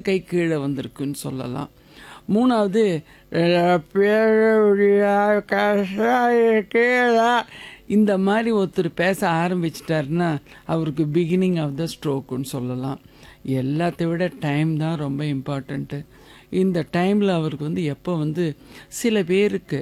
கை கீழே வந்திருக்குன்னு சொல்லலாம் மூணாவது அஹ், பேருடைய கஷாய கீழே இந்த மாதிரி ஒருத்தர் பேச ஆரம்பிச்சிட்டாருன்னா அவருக்கு பிகினிங் ஆஃப் த ஸ்ட்ரோக்குன்னு சொல்லலாம் எல்லாத்தை விட டைம் தான் ரொம்ப இம்பார்ட்டண்ட்டு இந்த டைமில் அவருக்கு வந்து எப்போ வந்து சில பேருக்கு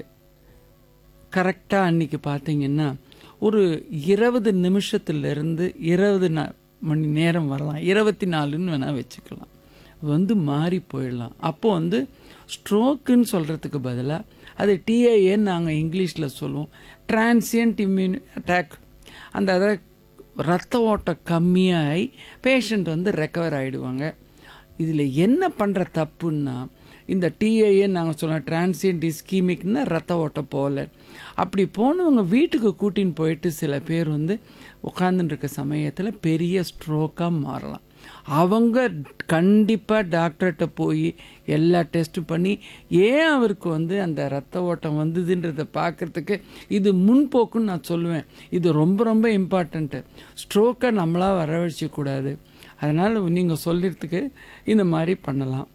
கரெக்டாக அன்னைக்கு பார்த்தீங்கன்னா ஒரு இருபது நிமிஷத்துலேருந்து இருபது நா மணி நேரம் வரலாம் இருபத்தி நாலுன்னு வேணால் வச்சுக்கலாம் வந்து மாறி போயிடலாம் அப்போ வந்து ஸ்ட்ரோக்குன்னு சொல்கிறதுக்கு பதிலாக அது டிஐஏன்னு நாங்கள் இங்கிலீஷில் சொல்லுவோம் டிரான்சியன்ட் இம்யூன் அட்டாக் அந்த அதை ரத்த ஓட்டம் கம்மியாகி பேஷண்ட் வந்து ரெக்கவர் ஆகிடுவாங்க இதில் என்ன பண்ணுற தப்புன்னா இந்த டிஐஏ நாங்கள் சொன்ன டிரான்சியன்ட் இஸ்கீமிக்னா ரத்த ஓட்டம் போகல அப்படி போனவங்க வீட்டுக்கு கூட்டின்னு போயிட்டு சில பேர் வந்து உட்காந்துட்டு இருக்க சமயத்தில் பெரிய ஸ்ட்ரோக்காக மாறலாம் அவங்க கண்டிப்பாக டாக்டர்கிட்ட போய் எல்லா டெஸ்ட்டும் பண்ணி ஏன் அவருக்கு வந்து அந்த ரத்த ஓட்டம் வந்ததுன்றதை பார்க்கறதுக்கு இது முன்போக்குன்னு நான் சொல்லுவேன் இது ரொம்ப ரொம்ப இம்பார்ட்டண்ட்டு ஸ்ட்ரோக்கை நம்மளா வரவழைச்சிக்கூடாது அதனால் நீங்கள் சொல்லிறதுக்கு இந்த மாதிரி பண்ணலாம்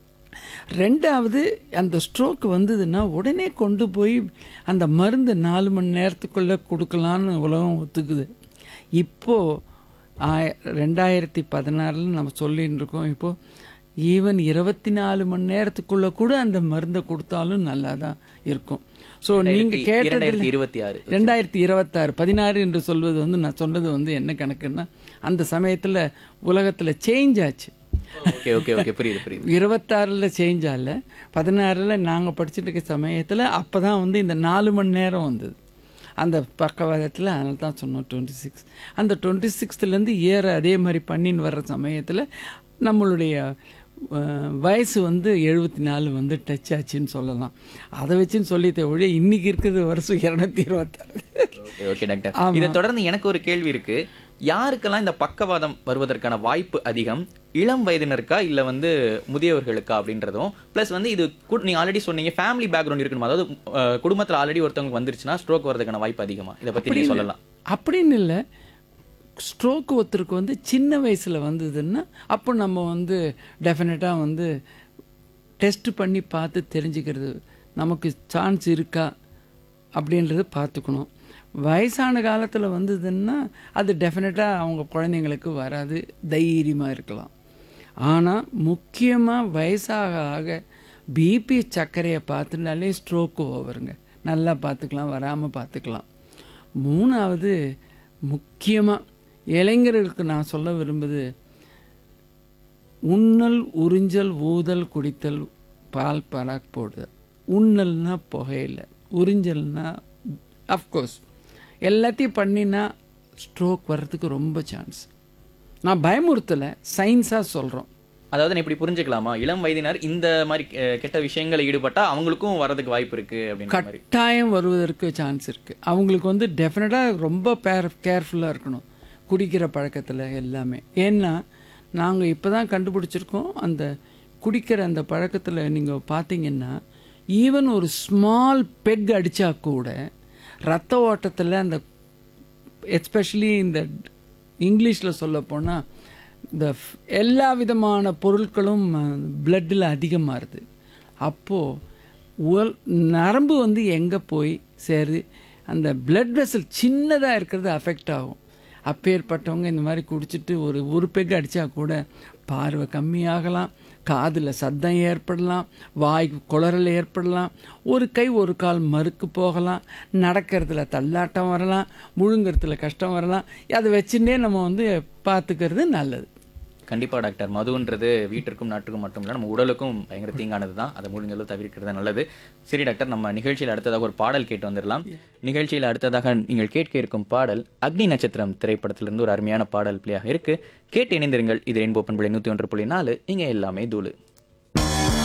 ரெண்டாவது அந்த ஸ்ட்ரோக் வந்ததுன்னா உடனே கொண்டு போய் அந்த மருந்து நாலு மணி நேரத்துக்குள்ளே கொடுக்கலான்னு உலகம் ஒத்துக்குது இப்போது ஆய ரெண்டாயிரத்தி பதினாறில் நம்ம சொல்லின்னு இருக்கோம் இப்போது ஈவன் இருபத்தி நாலு மணி நேரத்துக்குள்ளே கூட அந்த மருந்தை கொடுத்தாலும் நல்லா தான் இருக்கும் ஸோ நீங்கள் கேட்டதில் இரண்டாயிரத்தி இருபத்தி ஆறு ரெண்டாயிரத்தி இருபத்தாறு பதினாறு என்று சொல்வது வந்து நான் சொன்னது வந்து என்ன கணக்குன்னா அந்த சமயத்தில் உலகத்தில் சேஞ்ச் ஆச்சு ஓகே ஓகே ஓகே புரியுது புரியுது இருபத்தாறில் சேஞ்ச் ஆகல பதினாறில் நாங்கள் படிச்சுட்டு இருக்க சமயத்தில் அப்போ தான் வந்து இந்த நாலு மணி நேரம் வந்தது அந்த பக்கவாதத்தில் அதனால தான் சொன்னோம் டுவெண்ட்டி சிக்ஸ் அந்த டுவெண்ட்டி சிக்ஸ்த்துலேருந்து ஏற அதே மாதிரி பண்ணின்னு வர்ற சமயத்தில் நம்மளுடைய அஹ், வயசு வந்து எழுபத்தி நாலு வந்து டச் ஆச்சுன்னு சொல்லலாம் அதை வச்சுன்னு சொல்லித்த ஒழிய இன்னைக்கு இருக்கிறது வருஷம் இரநூத்தி இருபத்தாறு ஓகே ஓகே டாக்டர் இதை தொடர்ந்து எனக்கு ஒரு கேள்வி இருக்கு யாருக்கெல்லாம் இந்த பக்கவாதம் வருவதற்கான வாய்ப்பு அதிகம் இளம் வயதினருக்கா இல்ல வந்து முதியவர்களுக்கா அப்படின்றதும் ப்ளஸ் வந்து இது கு- நீங்க ஆல்ரெடி சொன்னீங்க ஃபேமிலி பேக்ரவுண்ட் இருக்கணும் அதாவது அஹ், குடும்பத்துல ஆல்ரெடி ஒருத்தவங்க வந்துருச்சுன்னா ஸ்ட்ரோக் வரதுக்கான வாய்ப்பு அதிகமா இதை பத்தி நீங்க சொல்லலாம் அப்படின்னு இல்லை ஸ்ட்ரோக் ஒருத்தருக்கு வந்து சின்ன வயசில் வந்ததுன்னா அப்போ நம்ம வந்து டெஃபினட்டாக வந்து டெஸ்ட் பண்ணி பார்த்து தெரிஞ்சுக்கிறது நமக்கு சான்ஸ் இருக்கா அப்படின்றது பார்த்துக்கணும் வயசான காலத்தில் வந்ததுன்னா அது டெஃபினட்டாக அவங்க குழந்தைங்களுக்கு வராது தைரியமாக இருக்கலாம் ஆனால் முக்கியமாக வயசாக ஆக பிபி சர்க்கரையை பார்த்துட்டாலே ஸ்ட்ரோக்கு ஓவருங்க நல்லா பார்த்துக்கலாம் வராமல் பார்த்துக்கலாம் மூணாவது முக்கியமாக இளைஞர்களுக்கு நான் சொல்ல விரும்புது உண்ணல் உறிஞ்சல் ஊதல் குடித்தல் பால் பராக் போடுதல் உண்ணல்னா புகையில உறிஞ்சல்னா அஃப்கோர்ஸ் எல்லாத்தையும் பண்ணினா ஸ்ட்ரோக் வர்றதுக்கு ரொம்ப சான்ஸ் நான் பயமுறுத்தலை சயின்ஸாக சொல்கிறோம் அதாவது நான் இப்படி புரிஞ்சுக்கலாமா இளம் வயதினர் இந்த மாதிரி அஹ், கெட்ட விஷயங்களை ஈடுபட்டா அவங்களுக்கும் வரதுக்கு வாய்ப்பு இருக்கு அப்படின்ற மாதிரி கட்டாயம் வருவதற்கு சான்ஸ் இருக்குது அவங்களுக்கு வந்து டெஃபினட்டாக ரொம்ப பேர் கேர்ஃபுல்லாக இருக்கணும் குடிக்கிற பழக்கத்தில் எல்லாமே ஏன்னா நாங்கள் இப்போ தான் கண்டுபிடிச்சிருக்கோம் அந்த குடிக்கிற அந்த பழக்கத்தில் நீங்கள் பார்த்தீங்கன்னா ஈவன் ஒரு ஸ்மால் பெக் அடித்தா கூட ரத்த ஓட்டத்தில் அந்த எஸ்பெஷலி இந்த இங்கிலீஷில் சொல்ல போனால் இந்த ஃப்- எல்லா விதமான பொருட்களும் பிளட்டில் அதிகமாகுது அப்போது உல் நரம்பு வந்து எங்கே போய் சேரு அந்த பிளட் வெசல் சின்னதாக இருக்கிறது அஃபெக்ட் ஆகும் அப்பேற்பட்டவங்க இந்த மாதிரி குடிச்சிட்டு ஒரு ஒரு பெக் அடித்தா கூட பார்வை கம்மியாகலாம் காதில் சத்தம் ஏற்படலாம் வாய் குளறல் ஏற்படலாம் ஒரு கை ஒரு கால் மறுக்கு போகலாம் நடக்கிறதுல தள்ளாட்டம் வரலாம் முழுங்கிறதுல கஷ்டம் வரலாம் அதை வச்சுட்டே நம்ம வந்து பார்த்துக்கிறது நல்லது கண்டிப்பா டாக்டர் மதுன்றது வீட்டிற்கும் நாட்டுக்கும் மட்டும் இல்ல நம்ம உடலுக்கும் பயங்கர தீங்கானது தான் அதை முடிஞ்ச அளவு தவிர்க்கிறது நல்லது சரி டாக்டர் நம்ம நிகழ்ச்சியில் அடுத்ததாக ஒரு பாடல் கேட்டு வந்துடலாம் நிகழ்ச்சியில் அடுத்ததாக நீங்கள் கேட்க இருக்கும் பாடல் அக்னி நட்சத்திரம் திரைப்படத்திலிருந்து ஒரு அருமையான பாடல் பிள்ளையாக இருக்கு கேட்டு இணைந்திருங்கள் இது ரெயின்போ பண்புலை நூற்றி ஒன்று புள்ளி நாலு இங்கே எல்லாமே தூளு